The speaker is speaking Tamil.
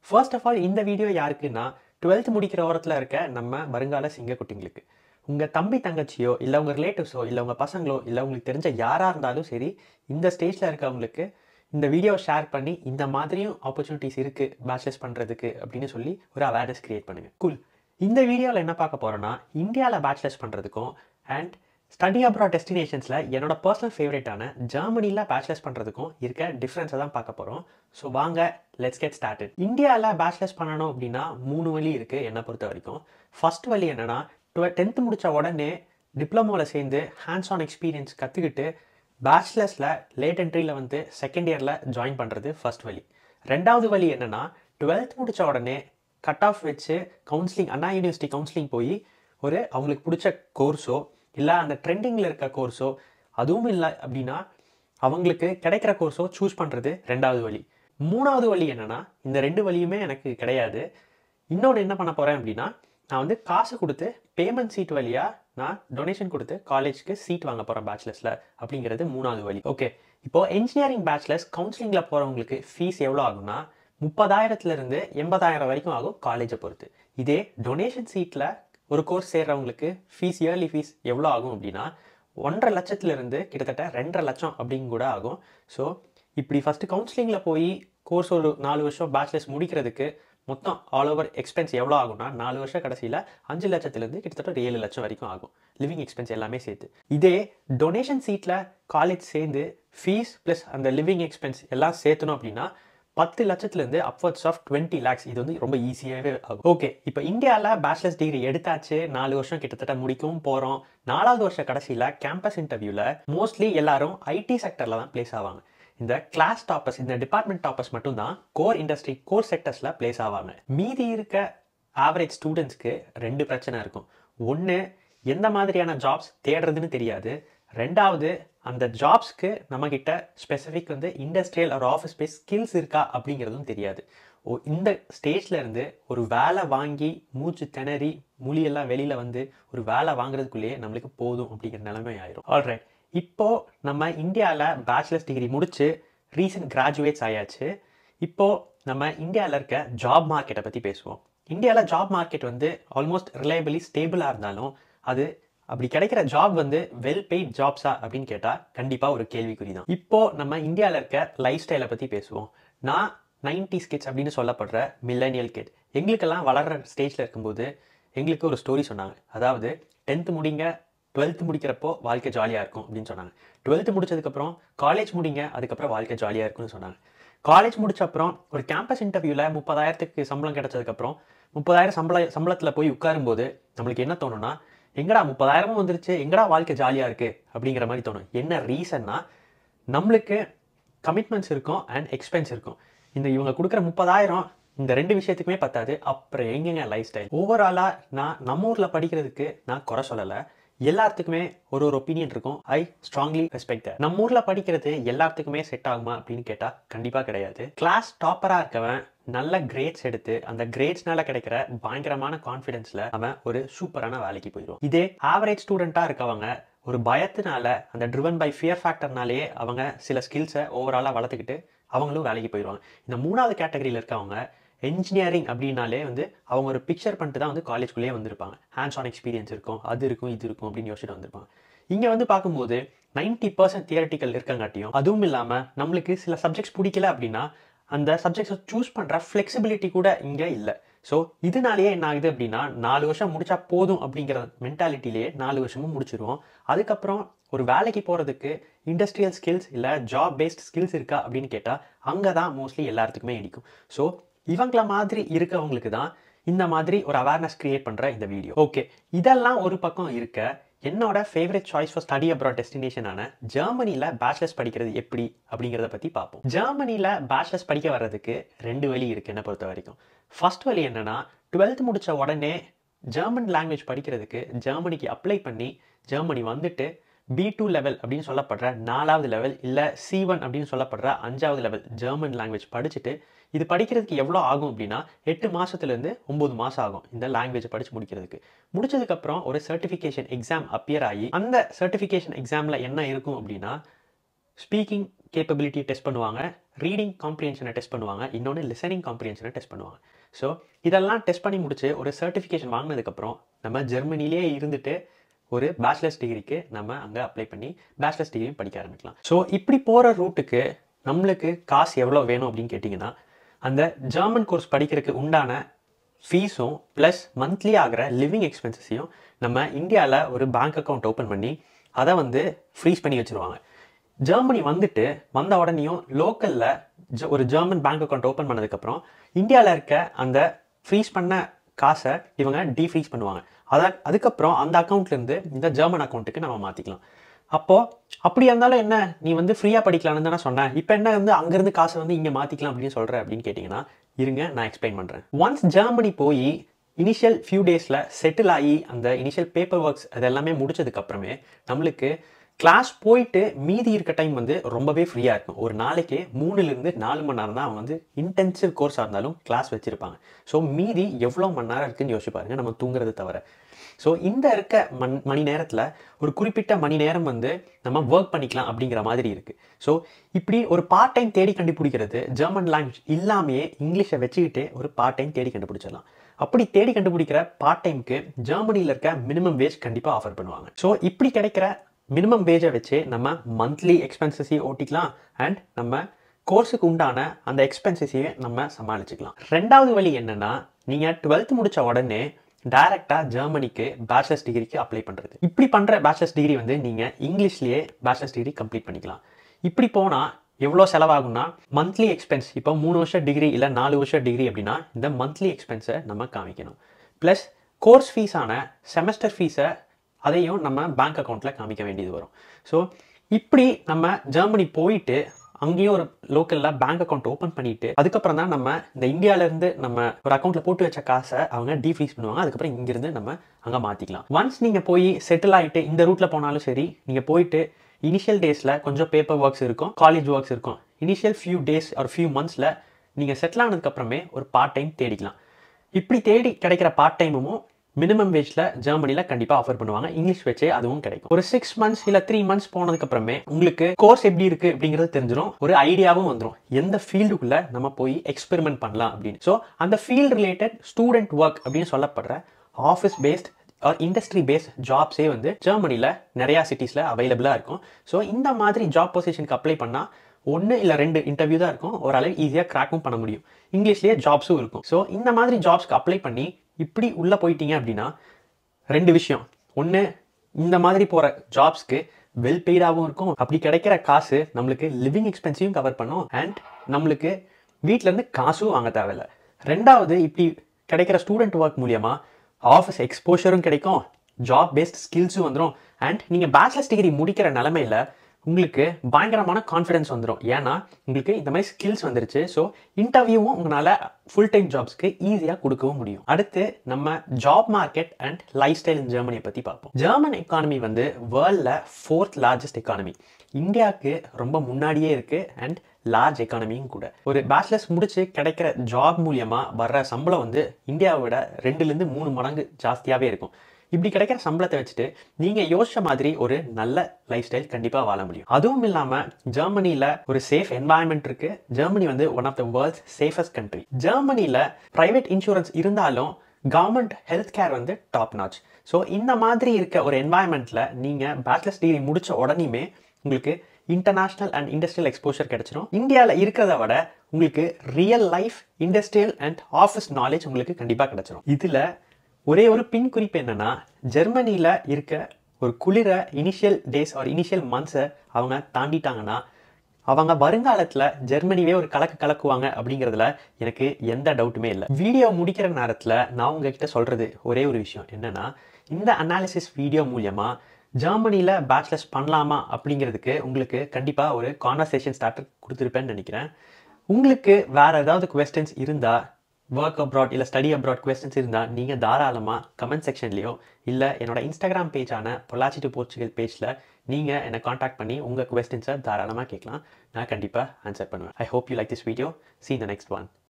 ஃபர்ஸ்ட் ஆஃப் ஆல் இந்த வீடியோ யாருக்குன்னா டுவெல்த் முடிக்கிற ஓரத்தில் இருக்க நம்ம வருங்கால சிங்கக்குட்டிங்களுக்கு உங்கள் தம்பி தங்கச்சியோ இல்லை உங்கள் ரிலேட்டிவ்ஸோ இல்லை உங்கள் பசங்களோ இல்லை உங்களுக்கு தெரிஞ்ச யாராக இருந்தாலும் சரி இந்த ஸ்டேஜில் இருக்கவங்களுக்கு இந்த வீடியோவை ஷேர் பண்ணி இந்த மாதிரியும் ஆப்பர்ச்சுனிட்டிஸ் இருக்குது பேச்சுலர்ஸ் பண்ணுறதுக்கு அப்படின்னு சொல்லி ஒரு அவேர்னஸ் கிரியேட் பண்ணுங்கள் கூல் இந்த வீடியோவில் என்ன பார்க்க போகிறோன்னா இந்தியாவில் பேச்சுலர்ஸ் பண்ணுறதுக்கும் அண்ட் ஸ்டடி அப்ராட் டெஸ்டினேஷன்ஸில் என்னோட பர்சனல் ஃபேவரட்டான ஜெர்மனியில் பேச்சுலர்ஸ் பண்ணுறதுக்கும் இருக்க டிஃப்ரென்ஸை தான் பார்க்க போகிறோம் ஸோ வாங்க லெட்ஸ் கெட் ஸ்டார்டட் இந்தியாவில் பேச்சுலர்ஸ் பண்ணணும் அப்படின்னா மூணு வழி இருக்குது என்னை பொறுத்த வரைக்கும் ஃபர்ஸ்ட் வழி என்னென்னா டுவெல் டென்த்து முடித்த உடனே டிப்ளமோவில் சேர்ந்து ஹேண்ட்ஸ் ஆன் எக்ஸ்பீரியன்ஸ் கற்றுக்கிட்டு பேச்சுலர்ஸில் லேட் என்ட்ரியில் வந்து செகண்ட் இயரில் ஜாயின் பண்ணுறது ஃபர்ஸ்ட் வழி ரெண்டாவது வழி என்னென்னா டுவெல்த் முடித்த உடனே கட் ஆஃப் வச்சு கவுன்சிலிங் அண்ணா யூனிவர்சிட்டி கவுன்சிலிங் போய் ஒரு அவங்களுக்கு பிடிச்ச கோர்ஸோ இல்லை அந்த ட்ரெண்டிங்கில் இருக்க கோர்ஸோ அதுவும் இல்லை அப்படின்னா அவங்களுக்கு கிடைக்கிற கோர்ஸோ சூஸ் பண்ணுறது ரெண்டாவது வழி மூணாவது வழி என்னென்னா இந்த ரெண்டு வழியுமே எனக்கு கிடையாது இன்னொன்று என்ன பண்ண போகிறேன் அப்படின்னா நான் வந்து காசு கொடுத்து பேமெண்ட் சீட் வழியாக நான் டொனேஷன் கொடுத்து காலேஜ்க்கு சீட் வாங்க போகிறேன் பேச்சுலர்ஸில் அப்படிங்கிறது மூணாவது வழி ஓகே இப்போது இன்ஜினியரிங் பேச்சுலர்ஸ் கவுன்சிலிங்கில் போகிறவங்களுக்கு ஃபீஸ் எவ்வளோ ஆகும்னா முப்பதாயிரத்துலேருந்து எண்பதாயிரம் வரைக்கும் ஆகும் காலேஜை பொறுத்து இதே டொனேஷன் சீட்டில் ஒரு கோர்ஸ் சேர்றவங்களுக்கு ஃபீஸ் இயர்லி ஃபீஸ் எவ்வளோ ஆகும் அப்படின்னா ஒன்றரை லட்சத்துலேருந்து கிட்டத்தட்ட ரெண்டரை லட்சம் அப்படிங்க கூட ஆகும் ஸோ இப்படி ஃபஸ்ட்டு கவுன்சிலிங்கில் போய் கோர்ஸ் ஒரு நாலு வருஷம் பேச்சுலர்ஸ் முடிக்கிறதுக்கு மொத்தம் ஆல் ஓவர் எக்ஸ்பென்ஸ் எவ்வளோ ஆகும்னா நாலு வருஷம் கடைசியில் அஞ்சு லட்சத்துலேருந்து கிட்டத்தட்ட ஒரு ஏழு லட்சம் வரைக்கும் ஆகும் லிவிங் எக்ஸ்பென்ஸ் எல்லாமே சேர்த்து இதே டொனேஷன் சீட்டில் காலேஜ் சேர்ந்து ஃபீஸ் ப்ளஸ் அந்த லிவிங் எக்ஸ்பென்ஸ் எல்லாம் சேர்த்தணும் அப்படின்னா பத்து லட்சத்துலேருந்து அப்வர்ட்ஸ் ஆஃப் டுவெண்ட்டி லேக்ஸ் இது வந்து ரொம்ப ஈஸியாகவே ஆகும் ஓகே இப்போ இந்தியாவில் பேச்சுலர்ஸ் டிகிரி எடுத்தாச்சு நாலு வருஷம் கிட்டத்தட்ட முடிக்கவும் போகிறோம் நாலாவது வருஷம் கடைசியில் கேம்பஸ் இன்டர்வியூவில் மோஸ்ட்லி எல்லாரும் ஐடி செக்டரில் தான் பிளேஸ் ஆவாங்க இந்த கிளாஸ் டாப்பர்ஸ் இந்த டிபார்ட்மெண்ட் டாப்பர்ஸ் மட்டும் தான் கோர் இண்டஸ்ட்ரி கோர் செக்டர்ஸில் பிளேஸ் ஆவாங்க மீதி இருக்க ஆவரேஜ் ஸ்டூடெண்ட்ஸ்க்கு ரெண்டு பிரச்சனை இருக்கும் ஒன்று எந்த மாதிரியான ஜாப்ஸ் தேடுறதுன்னு தெரியாது ரெண்டாவது அந்த ஜாப்ஸ்க்கு நம்மக்கிட்ட ஸ்பெசிஃபிக் வந்து இண்டஸ்ட்ரியல் ஒரு ஆஃபீஸ் ஸ்பேஸ் ஸ்கில்ஸ் இருக்கா அப்படிங்கிறதும் தெரியாது ஓ இந்த ஸ்டேஜில் இருந்து ஒரு வேலை வாங்கி மூச்சு திணறி மொழியெல்லாம் வெளியில் வந்து ஒரு வேலை வாங்குறதுக்குள்ளேயே நம்மளுக்கு போதும் அப்படிங்கிற நிலைமை ஆயிரும் ஆல்ரைட் இப்போ நம்ம இந்தியாவில் பேச்சுலர்ஸ் டிகிரி முடிச்சு ரீசெண்ட் கிராஜுவேட்ஸ் ஆயாச்சு இப்போ நம்ம இந்தியாவில் இருக்க ஜாப் மார்க்கெட்டை பற்றி பேசுவோம் இந்தியாவில் ஜாப் மார்க்கெட் வந்து ஆல்மோஸ்ட் ரிலையபிளி ஸ்டேபிளாக இருந்தாலும் அது அப்படி கிடைக்கிற ஜாப் வந்து வெல் பெய்ட் ஜாப்ஸா அப்படின்னு கேட்டால் கண்டிப்பாக ஒரு கேள்விக்குறி தான் இப்போ நம்ம இந்தியாவில் இருக்க லைஃப் ஸ்டைலை பற்றி பேசுவோம் நான் நைன்டி கிட்ஸ் அப்படின்னு சொல்லப்படுற மில்லனியல் கிட் எங்களுக்கெல்லாம் வளர்கிற ஸ்டேஜில் இருக்கும்போது எங்களுக்கு ஒரு ஸ்டோரி சொன்னாங்க அதாவது டென்த்து முடிங்க டுவெல்த்து முடிக்கிறப்போ வாழ்க்கை ஜாலியாக இருக்கும் அப்படின்னு சொன்னாங்க டுவெல்த்து முடிச்சதுக்கப்புறம் காலேஜ் முடிங்க அதுக்கப்புறம் வாழ்க்கை ஜாலியாக இருக்கும்னு சொன்னாங்க காலேஜ் முடிச்ச அப்புறம் ஒரு கேம்பஸ் இன்டர்வியூவில் முப்பதாயிரத்துக்கு சம்பளம் கிடைச்சதுக்கப்புறம் முப்பதாயிரம் சம்பள சம்பளத்தில் போய் உட்காரும்போது நம்மளுக்கு என்ன தோணும்னா எங்கடா முப்பதாயிரமும் வந்துருச்சு எங்கடா வாழ்க்கை ஜாலியாக இருக்குது அப்படிங்கிற மாதிரி தோணும் என்ன ரீசன்னா நம்மளுக்கு கமிட்மெண்ட்ஸ் இருக்கும் அண்ட் எக்ஸ்பென்ஸ் இருக்கும் இந்த இவங்க கொடுக்குற முப்பதாயிரம் இந்த ரெண்டு விஷயத்துக்குமே பத்தாது அப்புறம் எங்கெங்க லைஃப் ஸ்டைல் ஓவராலாக நான் நம்ம ஊரில் படிக்கிறதுக்கு நான் குறை சொல்லலை எல்லாத்துக்குமே ஒரு ஒரு ஒப்பீனியன் இருக்கும் ஐ ஸ்ட்ராங்லி ரெஸ்பெக்ட் நம்ம ஊரில் படிக்கிறது எல்லாத்துக்குமே செட் ஆகுமா அப்படின்னு கேட்டால் கண்டிப்பாக கிடையாது கிளாஸ் டாப்பராக இருக்கவன் நல்ல கிரேட்ஸ் எடுத்து அந்த கிரேட்ஸ்னால கிடைக்கிற பயங்கரமான கான்ஃபிடென்ஸில் அவன் ஒரு சூப்பரான வேலைக்கு போயிடும் இதே ஆவரேஜ் ஸ்டூடெண்ட்டாக இருக்கவங்க ஒரு பயத்தினால அந்த ட்ரிவன் பை ஃபியர் ஃபேக்டர்னாலேயே அவங்க சில ஸ்கில்ஸை ஓவராலாக வளர்த்துக்கிட்டு அவங்களும் வேலைக்கு போயிடுவாங்க இந்த மூணாவது கேட்டகரியில் இருக்கவங்க என்ஜினியரிங் அப்படின்னாலே வந்து அவங்க ஒரு பிக்சர் பண்ணிட்டு தான் வந்து காலேஜ்குள்ளேயே வந்திருப்பாங்க ஹேண்ட்ஸ் ஆன் எக்ஸ்பீரியன்ஸ் இருக்கும் அது இருக்கும் இது இருக்கும் அப்படின்னு யோசிச்சுட்டு வந்திருப்பாங்க இங்கே வந்து பார்க்கும்போது நைன்டி பர்சன்ட் தியரட்டிக்கல் இருக்கங்காட்டியும் அதுவும் இல்லாமல் நம்மளுக்கு சில சப்ஜெக்ட்ஸ் பிடிக்கல அப்படின்னா அந்த சப்ஜெக்ட்ஸை சூஸ் பண்ணுற ஃப்ளெக்சிபிலிட்டி கூட இங்கே இல்லை ஸோ இதனாலேயே என்ன ஆகுது அப்படின்னா நாலு வருஷம் முடிச்சா போதும் அப்படிங்கிற மென்டாலிட்டிலேயே நாலு வருஷமும் முடிச்சிருவோம் அதுக்கப்புறம் ஒரு வேலைக்கு போகிறதுக்கு இண்டஸ்ட்ரியல் ஸ்கில்ஸ் இல்லை ஜாப் பேஸ்ட் ஸ்கில்ஸ் இருக்கா அப்படின்னு கேட்டால் அங்கே தான் மோஸ்ட்லி எல்லாத்துக்குமே இடிக்கும் ஸோ இவங்கள மாதிரி இருக்கவங்களுக்கு தான் இந்த மாதிரி ஒரு அவேர்னஸ் கிரியேட் பண்ணுற இந்த வீடியோ ஓகே இதெல்லாம் ஒரு பக்கம் இருக்க என்னோட favourite choice for study abroad டெஸ்டினேஷனான ஜெர்மனியில் பேச்சுலர்ஸ் படிக்கிறது எப்படி அப்படிங்கிறத பற்றி பார்ப்போம் ஜெர்மனியில் பேச்சுலர்ஸ் படிக்க வர்றதுக்கு ரெண்டு வழி இருக்குது என்னை பொறுத்த வரைக்கும் ஃபர்ஸ்ட் வழி என்னன்னா டுவெல்த் முடித்த உடனே ஜெர்மன் லாங்குவேஜ் படிக்கிறதுக்கு ஜெர்மனிக்கு அப்ளை பண்ணி ஜெர்மனி வந்துட்டு பி டூ லெவல் அப்படின்னு சொல்லப்படுற நாலாவது லெவல் இல்லை சி ஒன் அப்படின்னு சொல்லப்படுற அஞ்சாவது லெவல் ஜெர்மன் லாங்குவேஜ் படிச்சுட்டு இது படிக்கிறதுக்கு எவ்வளோ ஆகும் அப்படின்னா எட்டு மாதத்துலேருந்து ஒம்பது மாதம் ஆகும் இந்த லாங்குவேஜ் படித்து முடிக்கிறதுக்கு முடிச்சதுக்கப்புறம் ஒரு சர்டிஃபிகேஷன் எக்ஸாம் அப்பியர் ஆகி அந்த சர்டிஃபிகேஷன் எக்ஸாமில் என்ன இருக்கும் அப்படின்னா ஸ்பீக்கிங் கேப்பபிலிட்டி டெஸ்ட் பண்ணுவாங்க ரீடிங் காம்ப்ரிஹென்ஷனை டெஸ்ட் பண்ணுவாங்க இன்னொன்று லிசனிங் காம்ப்ரிஹென்ஷனை டெஸ்ட் பண்ணுவாங்க ஸோ இதெல்லாம் டெஸ்ட் பண்ணி முடிச்சு ஒரு சர்டிஃபிகேஷன் வாங்கினதுக்கப்புறம் நம்ம ஜெர்மனிலே இருந்துட்டு ஒரு பேச்சுலர்ஸ் டிகிரிக்கு நம்ம அங்கே அப்ளை பண்ணி பேச்சுலர்ஸ் டிகிரியும் படிக்க ஆரம்பிக்கலாம் ஸோ இப்படி போகிற ரூட்டுக்கு நம்மளுக்கு காசு எவ்வளோ வேணும் அப்படின்னு கேட்டிங்கன்னா அந்த ஜெர்மன் கோர்ஸ் படிக்கிறதுக்கு உண்டான ஃபீஸும் ப்ளஸ் மந்த்லி ஆகிற லிவிங் எக்ஸ்பென்சஸையும் நம்ம இந்தியாவில் ஒரு பேங்க் அக்கௌண்ட் ஓப்பன் பண்ணி அதை வந்து ஃப்ரீஸ் பண்ணி வச்சுருவாங்க ஜெர்மனி வந்துட்டு வந்த உடனேயும் லோக்கலில் ஒரு ஜெர்மன் பேங்க் அக்கௌண்ட் ஓப்பன் பண்ணதுக்கப்புறம் இந்தியாவில் இருக்க அந்த ஃப்ரீஸ் பண்ண காசை இவங்க டீஃப்ரீஸ் பண்ணுவாங்க அதை அதுக்கப்புறம் அந்த அக்கௌண்ட்லேருந்து இந்த ஜெர்மன் அக்கௌண்ட்டுக்கு நம்ம மாற்றிக்கலாம் அப்போது அப்படி இருந்தாலும் என்ன நீ வந்து ஃப்ரீயாக படிக்கலாம்னு தானே சொன்னேன் இப்போ என்ன வந்து அங்கேருந்து காசை வந்து இங்கே மாற்றிக்கலாம் அப்படின்னு சொல்கிற அப்படின்னு கேட்டிங்கன்னா இருங்க நான் எக்ஸ்பிளைன் பண்ணுறேன் ஒன்ஸ் ஜெர்மனி போய் இனிஷியல் ஃபியூ டேஸில் செட்டில் ஆகி அந்த இனிஷியல் பேப்பர் ஒர்க்ஸ் அது எல்லாமே முடிச்சதுக்கப்புறமே நம்மளுக்கு கிளாஸ் போயிட்டு மீதி இருக்க டைம் வந்து ரொம்பவே ஃப்ரீயாக இருக்கும் ஒரு நாளைக்கு மூணுலேருந்து நாலு மணி நேரம் தான் அவங்க வந்து இன்டென்சிவ் கோர்ஸாக இருந்தாலும் கிளாஸ் வச்சுருப்பாங்க ஸோ மீதி எவ்வளோ மணி நேரம் இருக்குன்னு யோசிச்சு பாருங்க நம்ம தூங்குறது தவிர ஸோ இந்த இருக்க மண் மணி நேரத்தில் ஒரு குறிப்பிட்ட மணி நேரம் வந்து நம்ம ஒர்க் பண்ணிக்கலாம் அப்படிங்கிற மாதிரி இருக்குது ஸோ இப்படி ஒரு பார்ட் டைம் தேடி கண்டுபிடிக்கிறது ஜெர்மன் லாங்குவேஜ் இல்லாமையே இங்கிலீஷை வச்சுக்கிட்டே ஒரு பார்ட் டைம் தேடி கண்டுபிடிச்சிடலாம் அப்படி தேடி கண்டுபிடிக்கிற பார்ட் டைம்க்கு ஜெர்மனியில் இருக்க மினிமம் வேஜ் கண்டிப்பாக ஆஃபர் பண்ணுவாங்க ஸோ இப்படி கிடைக்கிற மினிமம் வேஜை வச்சு நம்ம மந்த்லி எக்ஸ்பென்சஸையும் ஓட்டிக்கலாம் அண்ட் நம்ம கோர்ஸுக்கு உண்டான அந்த எக்ஸ்பென்சஸையும் நம்ம சமாளிச்சுக்கலாம் ரெண்டாவது வழி என்னன்னா நீங்கள் டுவெல்த் முடிச்ச உடனே டைரெக்டாக ஜெர்மனிக்கு பேச்சுலர்ஸ் டிகிரிக்கு அப்ளை பண்ணுறது இப்படி பண்ணுற பேச்சுலர்ஸ் டிகிரி வந்து நீங்கள் இங்கிலீஷ்லேயே பேச்சுலர்ஸ் டிகிரி கம்ப்ளீட் பண்ணிக்கலாம் இப்படி போனால் எவ்வளோ செலவாகும்னா மந்த்லி எக்ஸ்பென்ஸ் இப்போ மூணு வருஷம் டிகிரி இல்லை நாலு வருஷம் டிகிரி அப்படின்னா இந்த மந்த்லி எக்ஸ்பென்ஸை நம்ம காமிக்கணும் ப்ளஸ் கோர்ஸ் ஃபீஸான செமஸ்டர் ஃபீஸை அதையும் நம்ம பேங்க் அக்கௌண்ட்டில் காமிக்க வேண்டியது வரும் ஸோ இப்படி நம்ம ஜெர்மனி போயிட்டு அங்கேயும் ஒரு லோக்கலில் பேங்க் அக்கௌண்ட் ஓப்பன் பண்ணிட்டு அதுக்கப்புறம் தான் நம்ம இந்த இந்தியாவிலேருந்து நம்ம ஒரு அக்கௌண்ட்டில் போட்டு வச்ச காசை அவங்க டீஃப்ரீஸ் பண்ணுவாங்க அதுக்கப்புறம் இங்கிருந்து நம்ம அங்கே மாற்றிக்கலாம் ஒன்ஸ் நீங்கள் போய் செட்டில் ஆகிட்டு இந்த ரூட்டில் போனாலும் சரி நீங்கள் போயிட்டு இனிஷியல் டேஸில் கொஞ்சம் பேப்பர் ஒர்க்ஸ் இருக்கும் காலேஜ் ஒர்க்ஸ் இருக்கும் இனிஷியல் ஃபியூ டேஸ் ஒரு ஃபியூ மந்த்ஸில் நீங்கள் செட்டில் ஆனதுக்கப்புறமே ஒரு பார்ட் டைம் தேடிக்கலாம் இப்படி தேடி கிடைக்கிற பார்ட் டைமும் மினிமம் வேஜில் ஜெர்மனியில் கண்டிப்பாக ஆஃபர் பண்ணுவாங்க இங்கிலீஷ் வச்சே அதுவும் கிடைக்கும் ஒரு சிக்ஸ் மந்த்ஸ் இல்லை த்ரீ மந்த்ஸ் போனதுக்கப்புறமே உங்களுக்கு கோர்ஸ் எப்படி இருக்குது அப்படிங்கிறது தெரிஞ்சிடும் ஒரு ஐடியாவும் வந்துடும் எந்த ஃபீல்டுக்குள்ளே நம்ம போய் எக்ஸ்பெரிமெண்ட் பண்ணலாம் அப்படின்னு ஸோ அந்த ஃபீல்டு ரிலேட்டட் ஸ்டூடெண்ட் ஒர்க் அப்படின்னு சொல்லப்படுற office based or industry based ஜாப்ஸே வந்து ஜெர்மனியில் நிறையா சிட்டிஸில் அவைலபிளாக இருக்கும் ஸோ இந்த மாதிரி ஜாப் பொசிஷனுக்கு அப்ளை பண்ணால் ஒன்று இல்லை ரெண்டு இன்டர்வியூ தான் இருக்கும் ஓரளவு ஈஸியாக க்ராக்கும் பண்ண முடியும் இங்கிலீஷ்லேயே ஜாப்ஸும் இருக்கும் ஸோ இந்த மாதிரி ஜாப்ஸ்க்கு அப்ளை பண்ணி இப்படி உள்ளே போயிட்டீங்க அப்படின்னா ரெண்டு விஷயம் ஒன்று இந்த மாதிரி போகிற ஜாப்ஸ்க்கு வெல் பெய்டாகவும் இருக்கும் அப்படி கிடைக்கிற காசு நம்மளுக்கு லிவிங் எக்ஸ்பென்ஸையும் கவர் பண்ணும் அண்ட் நம்மளுக்கு வீட்டிலேருந்து காசும் வாங்க தேவையில்ல ரெண்டாவது இப்படி கிடைக்கிற ஸ்டூடெண்ட் ஒர்க் மூலியமாக ஆஃபீஸ் எக்ஸ்போஷரும் கிடைக்கும் ஜாப் பேஸ்ட் ஸ்கில்ஸும் வந்துடும் அண்ட் நீங்கள் பேச்சுலர்ஸ் டிகிரி முடிக்கிற நிலமையில உங்களுக்கு பயங்கரமான கான்ஃபிடன்ஸ் வந்துடும் ஏன்னா உங்களுக்கு இந்த மாதிரி ஸ்கில்ஸ் வந்துருச்சு ஸோ இன்டர்வியூவும் உங்களால் ஃபுல் டைம் ஜாப்ஸ்க்கு ஈஸியாக கொடுக்கவும் முடியும் அடுத்து நம்ம job market and lifestyle in ஜெர்மனியை பற்றி பார்ப்போம் ஜெர்மன் எக்கானமி வந்து வேர்ல்டில் ஃபோர்த் லார்ஜஸ்ட் எக்கானமி இந்தியாவுக்கு ரொம்ப முன்னாடியே இருக்குது அண்ட் லார்ஜ் எக்கானமியும் கூட ஒரு பேச்சுலர்ஸ் முடிச்சு கிடைக்கிற ஜாப் மூலியமாக வர்ற சம்பளம் வந்து இந்தியாவை விட ரெண்டுலேருந்து மூணு மடங்கு ஜாஸ்தியாகவே இருக்கும் இப்படி கிடைக்கிற சம்பளத்தை வச்சுட்டு நீங்கள் யோசிச்ச மாதிரி ஒரு நல்ல லைஃப் ஸ்டைல் கண்டிப்பாக வாழ முடியும் அதுவும் இல்லாமல் ஜெர்மனியில் ஒரு சேஃப் என்வாயன்மெண்ட் இருக்கு ஜெர்மனி வந்து one of the world's safest country ஜெர்மனியில் ப்ரைவேட் இன்சூரன்ஸ் இருந்தாலும் கவர்மெண்ட் ஹெல்த் கேர் வந்து டாப் நாச் ஸோ இந்த மாதிரி இருக்க ஒரு என்வாயன்மெண்ட்டில் நீங்கள் பேச்சுலர்ஸ் டிகிரி முடிச்ச உடனேயுமே உங்களுக்கு இன்டர்நேஷனல் அண்ட் இண்டஸ்ட்ரியல் எக்ஸ்போஷர் கிடைச்சிரும் இந்தியாவில் இருக்கிறத விட உங்களுக்கு real life industrial and office knowledge உங்களுக்கு கண்டிப்பாக கிடைச்சிரும் இதில் ஒரே ஒரு பின் குறிப்பு என்னன்னா ஜெர்மனியில் இருக்க ஒரு குளிர இனிஷியல் டேஸ் ஒரு இனிஷியல் மந்த்ஸை அவங்க தாண்டிட்டாங்கன்னா அவங்க வருங்காலத்தில் ஜெர்மனிவே ஒரு கலக்கு கலக்குவாங்க அப்படிங்கிறதுல எனக்கு எந்த டவுட்டுமே இல்லை வீடியோ முடிக்கிற நேரத்தில் நான் உங்ககிட்ட சொல்கிறது ஒரே ஒரு விஷயம் என்னன்னா இந்த அனாலிசிஸ் வீடியோ மூலியமாக ஜெர்மனியில் பேச்சுலர்ஸ் பண்ணலாமா அப்படிங்கிறதுக்கு உங்களுக்கு கண்டிப்பாக ஒரு கான்வர்சேஷன் ஸ்டார்டர் கொடுத்துருப்பேன்னு நினைக்கிறேன் உங்களுக்கு வேறு ஏதாவது கொஸ்டின்ஸ் இருந்தால் ஒர்க் அப்ராட் இல்லை ஸ்டடி அப்ராட் கொஸ்டின்ஸ் இருந்தால் நீங்கள் தாராளமாக கமெண்ட் செக்ஷன்லேயோ இல்லை என்னோட இன்ஸ்டாகிராம் பேஜான பொள்ளாச்சி டு போர்ச்சுகல் பேஜில் நீங்கள் என்னை காண்டாக்ட் பண்ணி உங்கள் கொஸ்டின்ஸை தாராளமாக கேட்கலாம் நான் கண்டிப்பாக ஆன்சர் பண்ணுவேன் I hope you like this video see the next one